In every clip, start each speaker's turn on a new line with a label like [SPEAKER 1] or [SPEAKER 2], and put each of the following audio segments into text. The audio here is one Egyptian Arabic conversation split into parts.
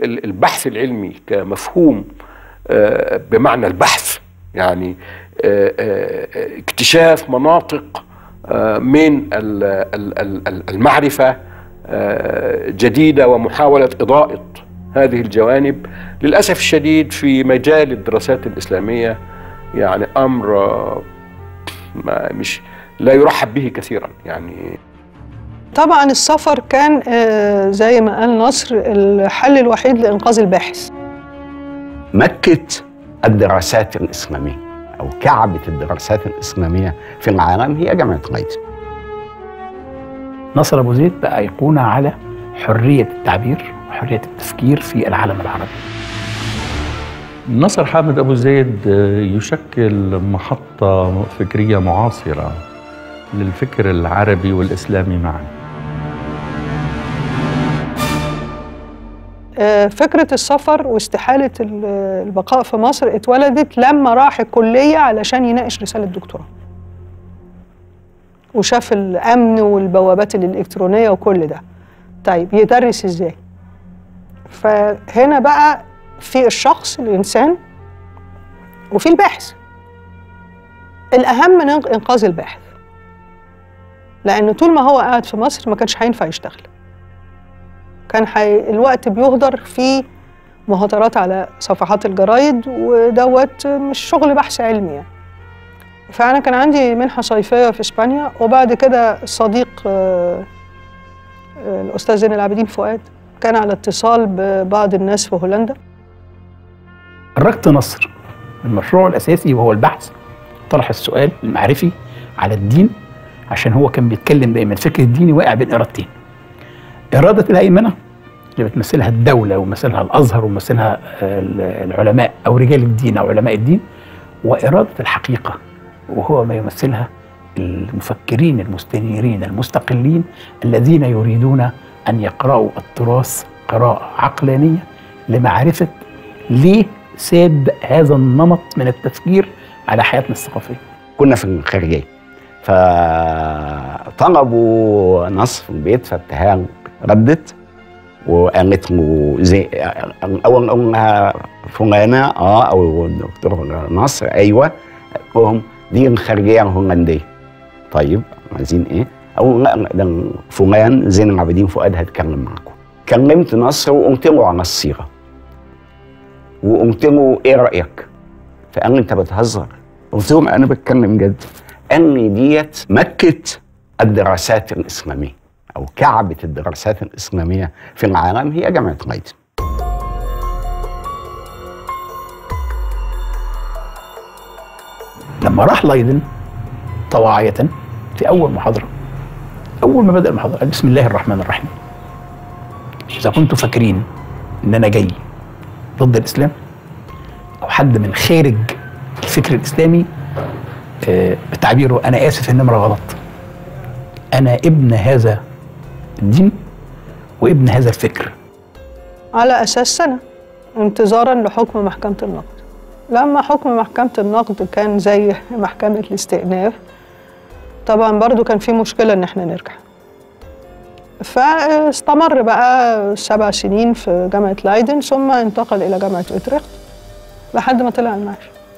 [SPEAKER 1] البحث العلمي كمفهوم بمعنى البحث يعني اكتشاف مناطق من المعرفة جديدة ومحاولة إضاءة هذه الجوانب للأسف الشديد في مجال الدراسات الإسلامية يعني أمر ما مش لا يرحب به كثيرا يعني
[SPEAKER 2] طبعا السفر كان زي ما قال نصر الحل الوحيد لإنقاذ الباحث
[SPEAKER 3] مكة الدراسات الإسلامية أو كعبة الدراسات الإسلامية في العالم هي جامعة ليدن
[SPEAKER 4] نصر أبو زيد بقى أيقونة على حرية التعبير وحرية التفكير في العالم العربي
[SPEAKER 5] نصر حامد أبو زيد يشكل محطة فكرية معاصرة للفكر العربي والإسلامي معا
[SPEAKER 2] فكرة السفر واستحالة البقاء في مصر اتولدت لما راح الكلية علشان يناقش رسالة دكتوراه وشاف الأمن والبوابات الإلكترونية وكل ده طيب يدرس إزاي؟ فهنا بقى في الشخص الإنسان وفي الباحث الأهم من إنقاذ الباحث لأن طول ما هو قاعد في مصر ما كانش هينفع يشتغل كان حي... الوقت بيهدر في مهاترات على صفحات الجرايد ودوت مش شغل بحث علمي يعني فأنا كان عندي منحة صيفية في إسبانيا وبعد كده الصديق الأستاذ زين العابدين فؤاد كان على اتصال ببعض الناس في هولندا
[SPEAKER 4] خرجت نصر المشروع الأساسي وهو البحث طرح السؤال المعرفي على الدين عشان هو كان بيتكلم دايما فكر الديني واقع بين إرادتين إرادة الهيمنة اللي بتمثلها الدولة ومثلها الأزهر ومثلها العلماء أو رجال الدين أو علماء الدين وإرادة الحقيقة وهو ما يمثلها المفكرين المستنيرين المستقلين الذين يريدون أن يقرأوا التراث قراءة عقلانية لمعرفة ليه ساد هذا النمط من التفكير على حياتنا الثقافية
[SPEAKER 3] كنا في الخارجية فطلبوا نصر في البيت فابتهال ردت وقالت له زي اول قلنا فلانه اه او الدكتور نصر ايوه لهم دي الخارجيه الهولنديه طيب عايزين ايه؟ او لا ده فلان زين العابدين فؤاد هيتكلم معاكم كلمت نصر وقلت له على الصيغه وقلت له ايه رايك؟ فقال لي انت بتهزر قلت له انا بتكلم جد قال لي ديت مكه الدراسات الاسلاميه او كعبه الدراسات الاسلاميه في العالم هي جامعه ليدن
[SPEAKER 4] لما راح ليدن طواعية في أول محاضرة أول ما بدأ المحاضرة قال بسم الله الرحمن الرحيم إذا كنتم فاكرين إن أنا جاي ضد الإسلام أو حد من خارج الفكر الإسلامي آه بتعبيره أنا آسف النمرة غلط أنا ابن هذا الدين وابن هذا الفكر
[SPEAKER 2] على أساس سنة انتظارا لحكم محكمة النقد لما حكم محكمة النقد كان زي محكمة الاستئناف طبعا برضو كان في مشكلة إن احنا نرجع فاستمر بقى سبع سنين في جامعة لايدن ثم انتقل إلى جامعة أوتريخت لحد ما طلع المعاش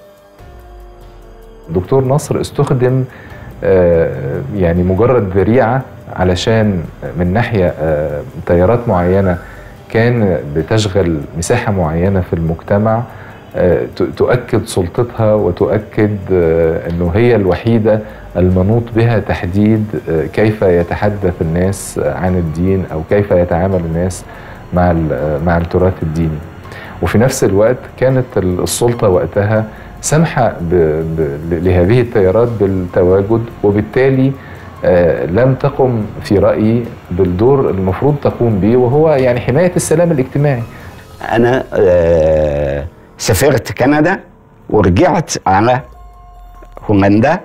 [SPEAKER 6] دكتور نصر استخدم يعني مجرد ذريعة علشان من ناحية تيارات معينة كان بتشغل مساحة معينة في المجتمع تؤكد سلطتها وتؤكد أنه هي الوحيدة المنوط بها تحديد كيف يتحدث الناس عن الدين أو كيف يتعامل الناس مع مع التراث الديني وفي نفس الوقت كانت السلطة وقتها سمح لهذه التيارات بالتواجد وبالتالي لم تقم في رأيي بالدور المفروض تقوم به وهو يعني حماية السلام الاجتماعي
[SPEAKER 3] أنا سافرت كندا ورجعت على هولندا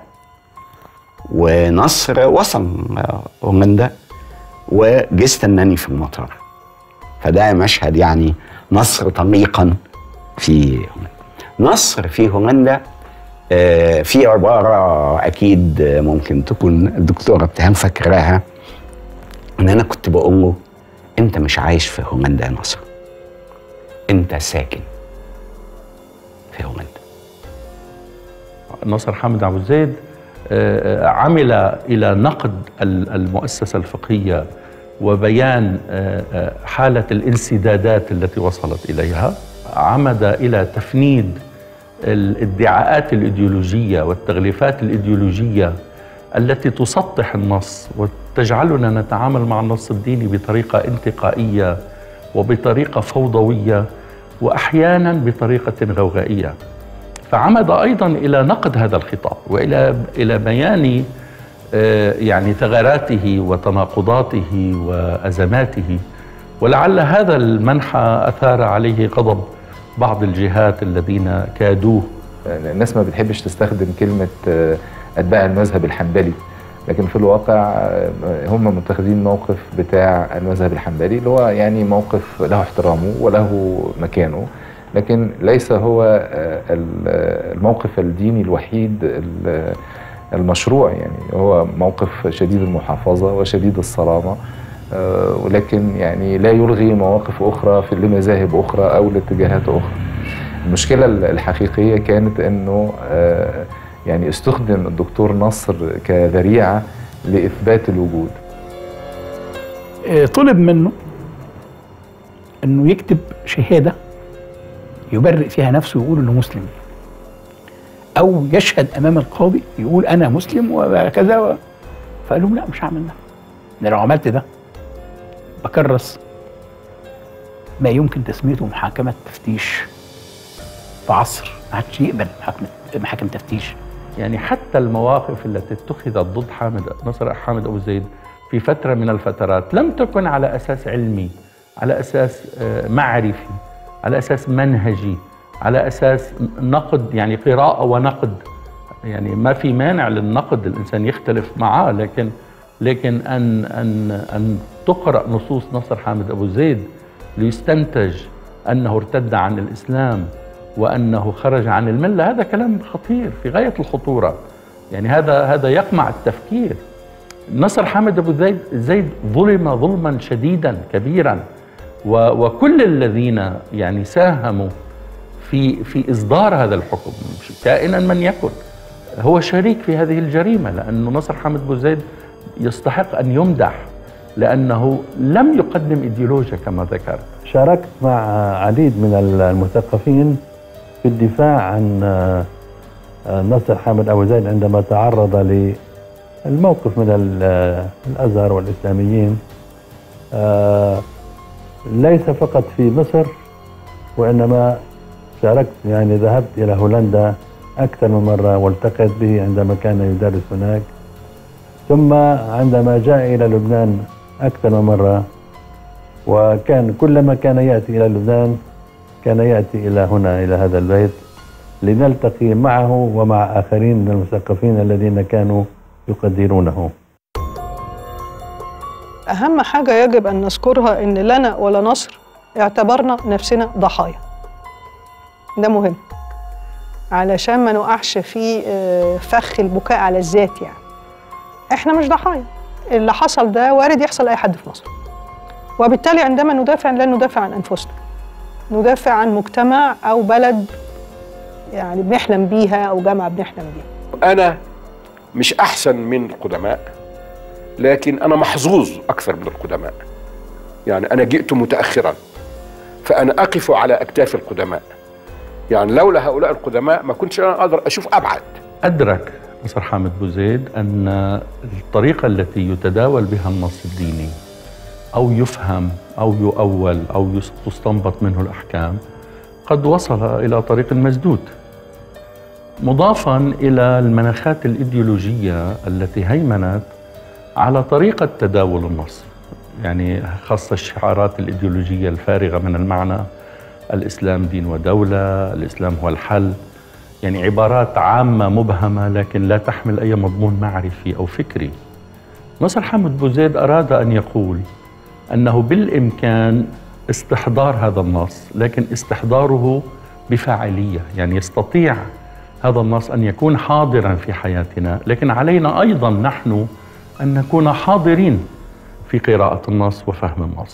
[SPEAKER 3] ونصر وصل هولندا وجه استناني في المطار فده مشهد يعني نصر طليقا في هولندا نصر في هولندا آه في عبارة أكيد ممكن تكون الدكتورة ابتهام فاكراها إن أنا كنت بقول له أنت مش عايش في هولندا يا نصر انت ساكن في هولندا
[SPEAKER 5] ناصر حامد أبو زيد آه، عمل إلى نقد ال- المؤسسة الفقهية وبيان آه، آه، حالة الانسدادات التي وصلت إليها عمد إلى تفنيد الادعاءات الإيديولوجية والتغليفات الإيديولوجية التي تسطح النص وتجعلنا نتعامل مع النص الديني بطريقة انتقائية وبطريقة فوضوية وأحيانا بطريقة غوغائية فعمد ايضا الى نقد هذا الخطاب والى الى بيان آه، يعني ثغراته وتناقضاته وازماته ولعل هذا المنحى اثار عليه غضب بعض الجهات الذين كادوه
[SPEAKER 6] الناس ما بتحبش تستخدم كلمة آه، أتباع المذهب الحنبلي لكن في الواقع آه، هم متخذين موقف بتاع المذهب الحنبلي اللي هو يعني موقف له احترامه وله مكانه لكن ليس هو آه، ال- آه، الموقف الديني الوحيد ال- المشروع يعني هو موقف شديد المحافظة وشديد الصرامة آه، ولكن يعني لا يلغي مواقف أخرى في لمذاهب أخرى أو لاتجاهات أخرى المشكلة الحقيقية كانت أنه آه، يعني استخدم الدكتور نصر كذريعة لإثبات الوجود
[SPEAKER 4] آه، طلب منه انه يكتب شهاده يبرئ فيها نفسه ويقول انه مسلم او يشهد امام القاضي يقول انا مسلم وكذا و... فقال لهم لا مش هعمل ده ده لو عملت ده بكرس ما يمكن تسميته محاكمه تفتيش في عصر ما حدش يقبل محاكمه محاكم تفتيش
[SPEAKER 5] يعني حتى المواقف التي اتخذت ضد حامد نصر حامد ابو زيد في فتره من الفترات لم تكن على اساس علمي على اساس آه، معرفي على اساس منهجي على اساس نقد يعني قراءه ونقد يعني ما في مانع للنقد الانسان يختلف معاه لكن لكن ان ان ان تقرا نصوص نصر حامد ابو زيد ليستنتج انه ارتد عن الاسلام وانه خرج عن المله هذا كلام خطير في غايه الخطوره يعني هذا هذا يقمع التفكير نصر حامد ابو زيد زيد ظلم ظلما شديدا كبيرا و- وكل الذين يعني ساهموا في في اصدار هذا الحكم كائنا من يكن هو شريك في هذه الجريمه لانه نصر حامد ابو زيد يستحق ان يمدح لانه لم يقدم ايديولوجيا كما ذكرت
[SPEAKER 7] شاركت مع عديد من المثقفين في الدفاع عن آه، آه، نصر حامد أبو زيد عندما تعرض للموقف من ال- آه، الأزهر والإسلاميين آه، ليس فقط في مصر وإنما شاركت يعني ذهبت إلى هولندا أكثر من مرة والتقيت به عندما كان يدرس هناك ثم عندما جاء إلى لبنان أكثر من مرة وكان كلما كان يأتي إلى لبنان كان يأتي إلى هنا إلى هذا البيت لنلتقي معه ومع آخرين من المثقفين الذين كانوا يقدرونه
[SPEAKER 2] أهم حاجة يجب أن نذكرها إن لنا ولا نصر اعتبرنا نفسنا ضحايا ده مهم علشان ما نقعش في آه، فخ البكاء على الذات يعني احنا مش ضحايا اللي حصل ده وارد يحصل لأي حد في مصر وبالتالي عندما ندافع لا ندافع عن أنفسنا ندافع عن مجتمع أو بلد يعني بنحلم بيها أو جامعة بنحلم بيها
[SPEAKER 1] انا مش احسن من القدماء لكن انا محظوظ اكثر من القدماء يعني انا جئت متاخرا فانا اقف على اكتاف القدماء يعني لولا هؤلاء القدماء ما كنتش انا اقدر اشوف ابعد
[SPEAKER 5] أدرك نصر حامد بوزيد أن الطريقة التي يتداول بها النص الديني أو يفهم أو يؤول أو يس- تستنبط منه الأحكام قد وصل إلى طريق مسدود مضافا إلى المناخات الإيديولوجية التي هيمنت على طريقة تداول النص يعني خاصة الشعارات الإيديولوجية الفارغة من المعنى الإسلام دين ودولة الإسلام هو الحل يعني عبارات عامة مبهمة لكن لا تحمل أي مضمون معرفي أو فكري نصر حامد بوزيد أراد أن يقول أنه بالإمكان استحضار هذا النص لكن استحضاره بفاعلية يعني يستطيع هذا النص أن يكون حاضرا في حياتنا لكن علينا أيضا نحن أن نكون حاضرين في قراءة النص وفهم النص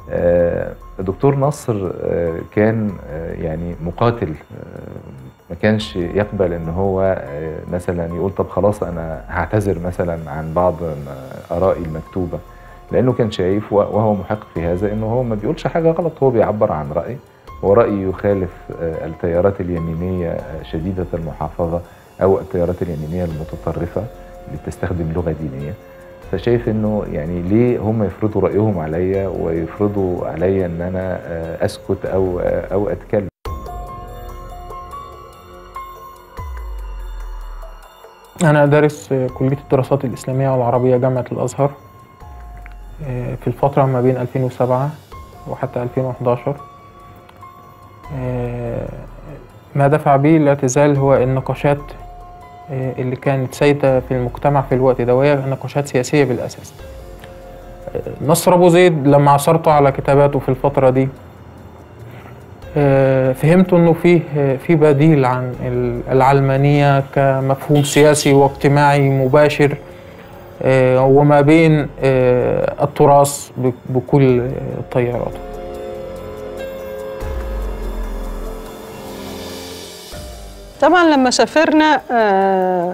[SPEAKER 6] آه، الدكتور نصر آه، كان آه، يعني مقاتل آه، ما كانش يقبل ان هو آه، مثلا يقول طب خلاص انا هعتذر مثلا عن بعض م- ارائي المكتوبه لانه كان شايف و- وهو محق في هذا انه هو ما بيقولش حاجه غلط هو بيعبر عن راي ورأيه يخالف آه، التيارات اليمينيه آه، شديده المحافظه او التيارات اليمينيه المتطرفه اللي بتستخدم لغه دينيه فشايف انه يعني ليه هم يفرضوا رايهم عليا ويفرضوا عليا ان انا آه، اسكت او آه، او اتكلم
[SPEAKER 8] أنا دارس كلية الدراسات الإسلامية والعربية جامعة الأزهر آه، في الفترة ما بين 2007 وحتى 2011 آه، ما دفع بي الاعتزال هو النقاشات آه، اللي كانت سايدة في المجتمع في الوقت ده وهي نقاشات سياسية بالأساس آه، نصر أبو زيد لما عثرت على كتاباته في الفترة دي آه، فهمت انه فيه آه، في بديل عن ال- العلمانيه كمفهوم سياسي واجتماعي مباشر آه، وما بين آه، التراث ب- بكل آه، تياراته
[SPEAKER 2] طبعا لما سافرنا آه،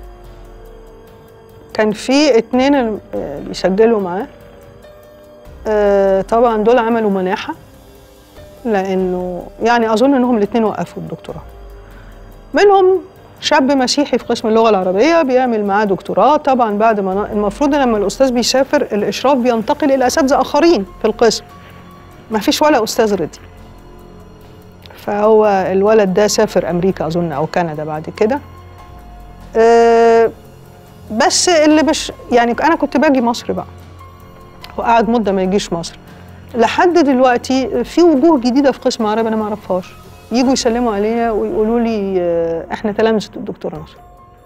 [SPEAKER 2] كان في اتنين ال- آه، بيسجلوا معاه آه، طبعا دول عملوا مناحة لأنه يعني أظن إنهم الاتنين وقفوا الدكتوراه منهم شاب مسيحي في قسم اللغة العربية بيعمل معاه دكتوراه طبعا بعد ما ن- المفروض لما الأستاذ بيسافر الإشراف بينتقل إلى أساتذة آخرين في القسم ما فيش ولا أستاذ رضي فهو الولد ده سافر امريكا اظن او كندا بعد كده أه بس اللي بش يعني انا كنت باجي مصر بقى وقعد مده ما يجيش مصر لحد دلوقتي في وجوه جديده في قسم عربي انا ما اعرفهاش يجوا يسلموا عليا ويقولوا لي آه، احنا تلامذه الدكتور نصر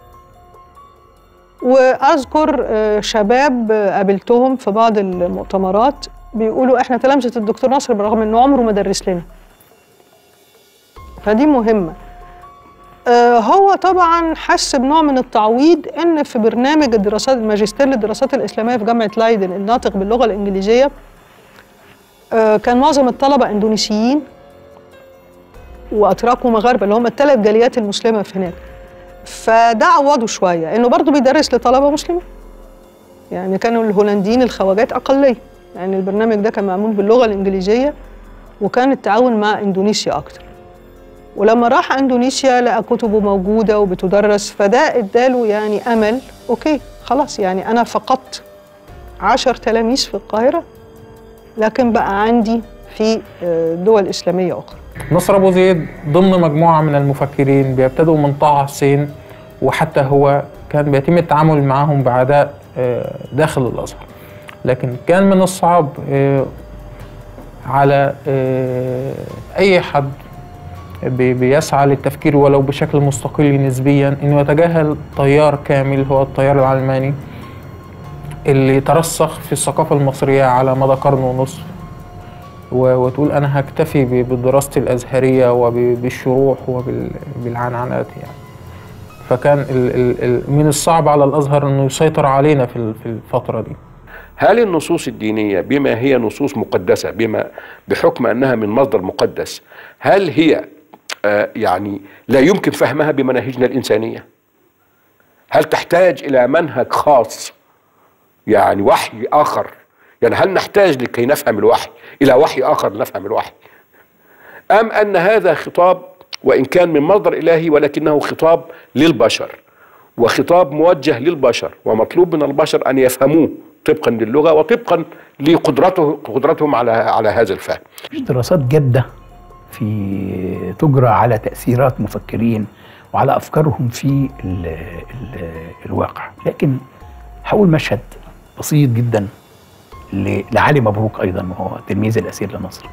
[SPEAKER 2] واذكر آه، شباب آه، قابلتهم في بعض المؤتمرات بيقولوا احنا تلامذه الدكتور نصر برغم انه عمره ما درس لنا فدي مهمة آه، هو طبعا حس بنوع من التعويض ان في برنامج الدراسات الماجستير للدراسات الاسلاميه في جامعه لايدن الناطق باللغه الانجليزيه آه، كان معظم الطلبه اندونيسيين واتراك ومغاربه اللي هم الثلاث جاليات المسلمه في هناك فده عوضه شويه انه برضه بيدرس لطلبه مسلمين يعني كانوا الهولنديين الخواجات اقليه يعني البرنامج ده كان معمول باللغه الانجليزيه وكان التعاون مع اندونيسيا اكتر ولما راح اندونيسيا لقى كتبه موجوده وبتدرس فده اداله يعني امل اوكي خلاص يعني انا فقدت عشر تلاميذ في القاهره لكن بقى عندي في آه، دول اسلاميه اخرى
[SPEAKER 8] نصر ابو زيد ضمن مجموعه من المفكرين بيبتدوا من طه حسين وحتى هو كان بيتم التعامل معهم بعداء آه، داخل الازهر لكن كان من الصعب آه، على آه، اي حد بي- بيسعى للتفكير ولو بشكل مستقل نسبيا انه يتجاهل تيار كامل هو التيار العلماني اللي ترسخ في الثقافه المصريه على مدى قرن ونصف و- وتقول انا هكتفي ب- بدراستي الازهريه وبالشروح وبالعنعنات يعني فكان ال ال ال من الصعب على الازهر انه يسيطر علينا في ال- في الفتره دي
[SPEAKER 1] هل النصوص الدينية بما هي نصوص مقدسة بما بحكم أنها من مصدر مقدس هل هي آه، يعني لا يمكن فهمها بمناهجنا الإنسانية هل تحتاج إلى منهج خاص يعني وحي آخر يعني هل نحتاج لكي نفهم الوحي إلى وحي آخر لنفهم الوحي أم أن هذا خطاب وإن كان من مصدر إلهي ولكنه خطاب للبشر وخطاب موجه للبشر ومطلوب من البشر أن يفهموه طبقا للغة وطبقا لقدرته قدرتهم على على هذا الفهم
[SPEAKER 4] مش دراسات جادة في تجرى على تأثيرات مفكرين وعلى أفكارهم في ال ال الواقع لكن هقول مشهد بسيط جدا ل- لعلي مبروك أيضا وهو تلميذ الأسير لنصر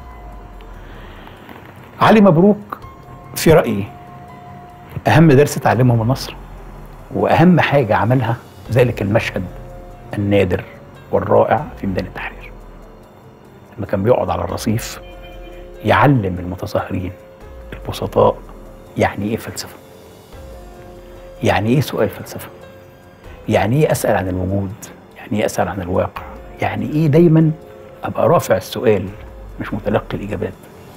[SPEAKER 4] علي مبروك في رأيي أهم درس اتعلمه من مصر وأهم حاجة عملها ذلك المشهد النادر والرائع في ميدان التحرير لما كان بيقعد على الرصيف يعلم المتظاهرين البسطاء يعني ايه فلسفه يعني ايه سؤال فلسفه يعني ايه اسال عن الوجود يعني ايه اسال عن الواقع يعني ايه دايما ابقى رافع السؤال مش متلقي الاجابات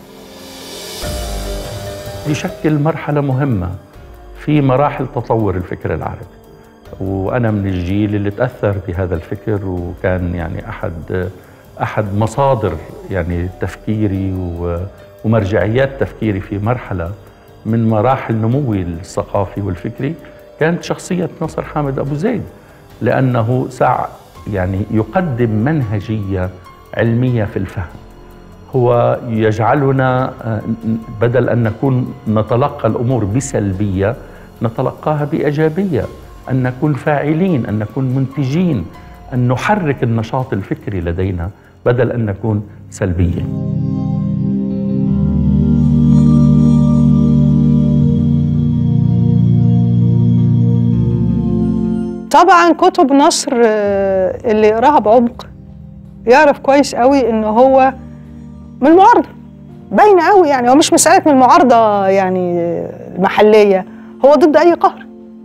[SPEAKER 5] يشكل مرحلة مهمة في مراحل تطور الفكر العربي وأنا من الجيل اللي تأثر بهذا الفكر وكان يعني أحد أحد مصادر يعني تفكيري و- ومرجعيات تفكيري في مرحلة من مراحل نموي الثقافي والفكري كانت شخصية نصر حامد أبو زيد لأنه سع يعني يقدم منهجية علمية في الفهم هو يجعلنا آه، ن- بدل ان نكون نتلقى الامور بسلبيه نتلقاها بايجابيه ان نكون فاعلين ان نكون منتجين ان نحرك النشاط الفكري لدينا بدل ان نكون سلبيين
[SPEAKER 2] طبعا كتب نصر آه، اللي يقراها بعمق يعرف كويس قوي ان هو من المعارضه باينه قوي يعني هو مش مساله من المعارضه يعني آه، محليه هو ضد اي قهر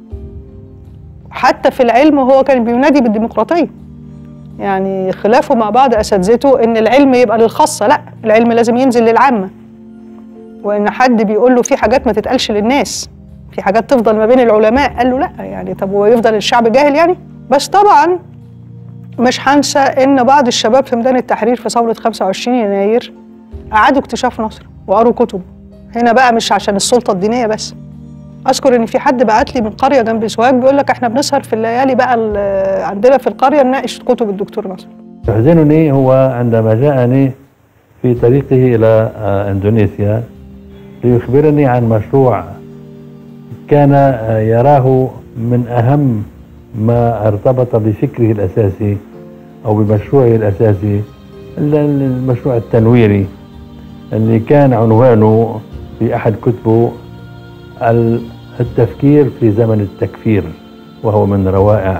[SPEAKER 2] حتى في العلم هو كان بينادي بالديمقراطيه يعني خلافه مع بعض اساتذته ان العلم يبقى للخاصه لا العلم لازم ينزل للعامه وان حد بيقول له في حاجات ما تتقالش للناس في حاجات تفضل ما بين العلماء قال له لا يعني طب هو يفضل الشعب جاهل يعني بس طبعا مش هنسى ان بعض الشباب في ميدان التحرير في ثوره 25 يناير اعادوا اكتشاف نصر وقروا كتب هنا بقى مش عشان السلطه الدينيه بس اذكر ان في حد بعت لي من قريه جنب سوهاج بيقول لك احنا بنسهر في الليالي بقى ال- عندنا في القريه نناقش كتب الدكتور نصر
[SPEAKER 7] يحزنني هو عندما جاءني في طريقه إلى آه، إندونيسيا ليخبرني عن مشروع كان آه، يراه من أهم ما ارتبط بفكره الأساسي أو بمشروعه الأساسي ال- ال- المشروع التنويري اللي كان عنوانه في أحد كتبه ال- التفكير في زمن التكفير وهو من روائع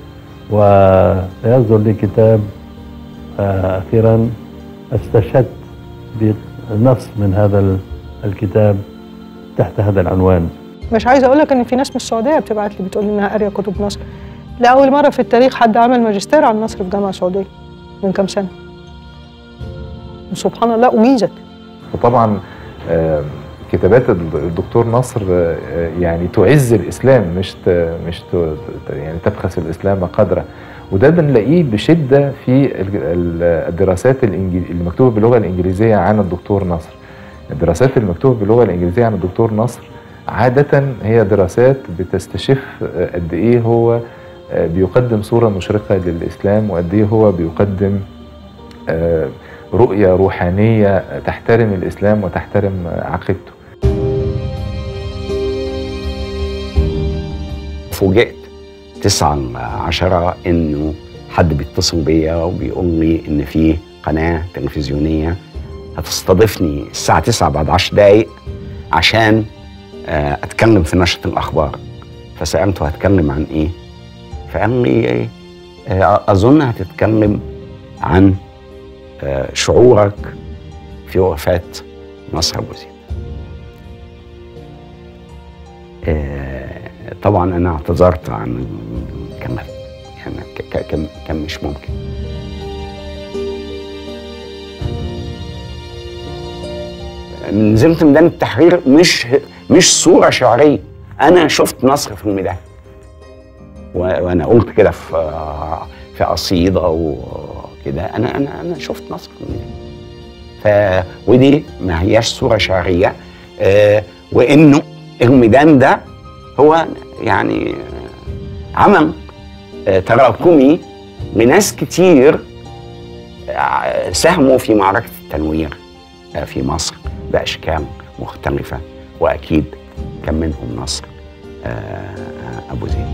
[SPEAKER 7] ويصدر لي كتاب آه، أخيرا استشهدت بنص من هذا ال- الكتاب تحت هذا العنوان
[SPEAKER 2] مش عايزه اقول لك ان في ناس من السعوديه بتبعت لي بتقول لي انها قاريه كتب نصر لاول مره في التاريخ حد عمل ماجستير عن نصر في جامعه سعوديه من كام سنه وسبحان الله اجيزت
[SPEAKER 6] وطبعا آه، كتابات الد- الدكتور نصر آه، يعني تعز الاسلام مش ت- مش ت- ت- يعني تبخس الاسلام قدره وده بنلاقيه بشده في ال- ال- الدراسات الإنجلي- المكتوبه باللغه الانجليزيه عن الدكتور نصر الدراسات المكتوبه باللغه الانجليزيه عن الدكتور نصر عاده هي دراسات بتستشف آه، قد ايه هو آه، بيقدم صوره مشرقه للاسلام وقد ايه هو بيقدم آه، رؤية روحانية تحترم الإسلام وتحترم عقيدته
[SPEAKER 3] فوجئت تسعة عشرة انه حد بيتصل بيا وبيقول لي ان في قناة تلفزيونية هتستضيفني الساعة 9 بعد 10 دقايق عشان آه، اتكلم في نشرة الاخبار فسألته هتكلم عن ايه فقال لي آه، اظن هتتكلم عن آه، شعورك في وفاة نصر ابو زيد آه، طبعا انا اعتذرت عن الكلام يعني ك- ك- كان كان مش ممكن نزلت ميدان التحرير مش مش صوره شعريه انا شفت نصر في الميدان و- وانا قلت كده في في قصيده وكده انا انا انا شفت نصر في الميدان ف ودي ما هياش صوره شعريه آه وانه الميدان ده هو يعني عمل آه، تراكمي لناس كتير آه، ساهموا في معركة التنوير آه، في مصر بأشكال مختلفة وأكيد كان منهم نصر آه، أبو زيد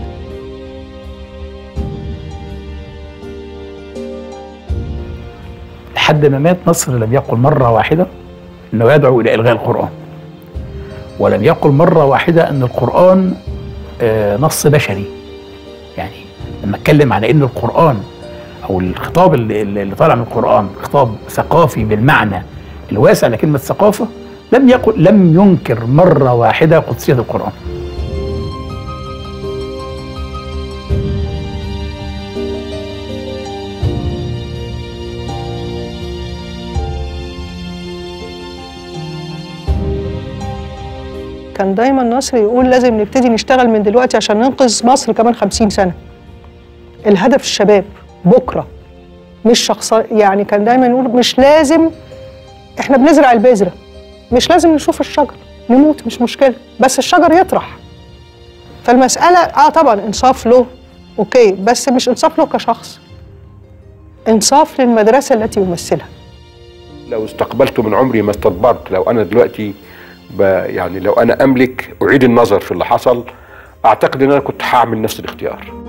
[SPEAKER 4] لحد ما مات نصر لم يقل مرة واحدة أنه يدعو إلى إلغاء القرآن ولم يقل مرة واحدة أن القرآن آه، نص بشري يعني لما اتكلم على أن القرآن أو الخطاب اللي, اللي طالع من القرآن خطاب ثقافي بالمعنى الواسع لكلمة ثقافة لم يقل لم ينكر مرة واحدة قدسية القرآن
[SPEAKER 2] كان دايما نصر يقول لازم نبتدي نشتغل من دلوقتي عشان ننقذ مصر كمان خمسين سنة الهدف الشباب بكرة مش شخص يعني كان دايما يقول مش لازم احنا بنزرع البذرة مش لازم نشوف الشجر نموت مش مشكلة بس الشجر يطرح فالمسألة اه طبعا انصاف له اوكي بس مش انصاف له كشخص انصاف للمدرسة التي يمثلها
[SPEAKER 1] لو استقبلت من عمري ما استدبرت لو انا دلوقتي ب يعني لو انا املك اعيد النظر في اللي حصل اعتقد ان انا كنت هعمل نفس الاختيار